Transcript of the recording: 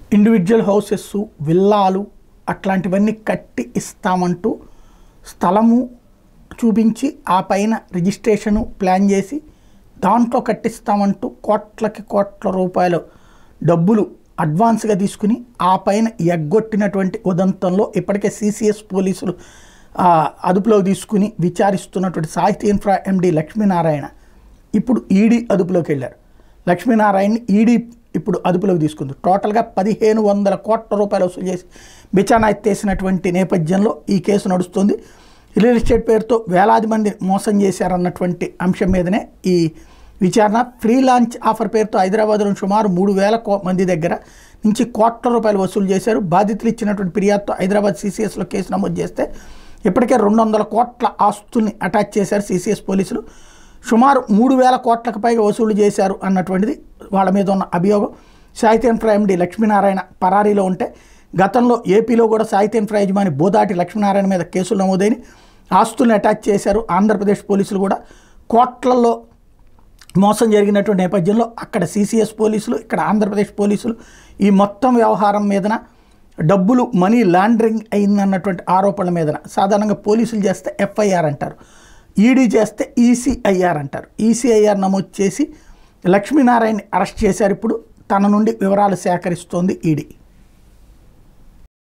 individual houses విల్లాలు అట్లాంటివన్నీ కట్టి ఇస్తామంటూ స్థలము చూపించి ఆ పైన రిజిస్ట్రేషను ప్లాన్ చేసి దాంట్లో కట్టిస్తామంటూ కోట్లకి కోట్ల రూపాయలు డబ్బులు అడ్వాన్స్గా తీసుకుని ఆ పైన ఎగ్గొట్టినటువంటి ఉదంతంలో ఇప్పటికే సిసిఎస్ పోలీసులు ఆ, అదుపులోకి తీసుకుని విచారిస్తున్నటువంటి సాహిత్య ఇన్ఫ్రా ఎండి లక్ష్మీనారాయణ ఇప్పుడు ఈడీ అదుపులోకి వెళ్ళారు లక్ష్మీనారాయణని ఈడీ ఇప్పుడు అదుపులోకి తీసుకుంది టోటల్గా పదిహేను వందల కోట్ల రూపాయలు వసూలు చేసి బిచానా ఎత్తేసినటువంటి నేపథ్యంలో ఈ కేసు నడుస్తుంది రియల్ ఎస్టేట్ పేరుతో వేలాది మంది మోసం చేశారన్నటువంటి అంశం మీదనే ఈ విచారణ ఫ్రీ లాంచ్ ఆఫర్ పేరుతో హైదరాబాద్లో సుమారు మూడు వేల కో మంది దగ్గర నుంచి కోట్ల రూపాయలు వసూలు చేశారు బాధితులు ఇచ్చినటువంటి ఫిర్యాదుతో హైదరాబాద్ సీసీఎస్లో కేసు నమోదు చేస్తే ఇప్పటికే రెండు వందల కోట్ల ఆస్తుల్ని అటాచ్ చేశారు సీసీఎస్ పోలీసులు సుమారు మూడు వేల కోట్లకు పైగా వసూలు చేశారు అన్నటువంటిది వాళ్ళ మీద ఉన్న అభియోగం సాహిత్య ఇన్ఫ్రా ఎండి లక్ష్మీనారాయణ పరారీలో ఉంటే గతంలో ఏపీలో కూడా సాహిత్య ఇన్ఫ్రా యజమాని బోదాటి లక్ష్మీనారాయణ మీద కేసులు నమోదైన ఆస్తుల్ని అటాచ్ చేశారు ఆంధ్రప్రదేశ్ పోలీసులు కూడా కోట్లలో మోసం జరిగినటువంటి నేపథ్యంలో అక్కడ సిసిఎస్ పోలీసులు ఇక్కడ ఆంధ్రప్రదేశ్ పోలీసులు ఈ మొత్తం వ్యవహారం మీదన డబ్బులు మనీ లాండరింగ్ అయిందన్నటువంటి ఆరోపణల మీదన సాధారణంగా పోలీసులు చేస్తే ఎఫ్ఐఆర్ అంటారు ఈడీ చేస్తే ఈసీఐఆర్ అంటారు ఈసీఐఆర్ నమోదు చేసి లక్ష్మీనారాయణని అరెస్ట్ చేశారు ఇప్పుడు తన నుండి వివరాలు సేకరిస్తోంది ఈడీ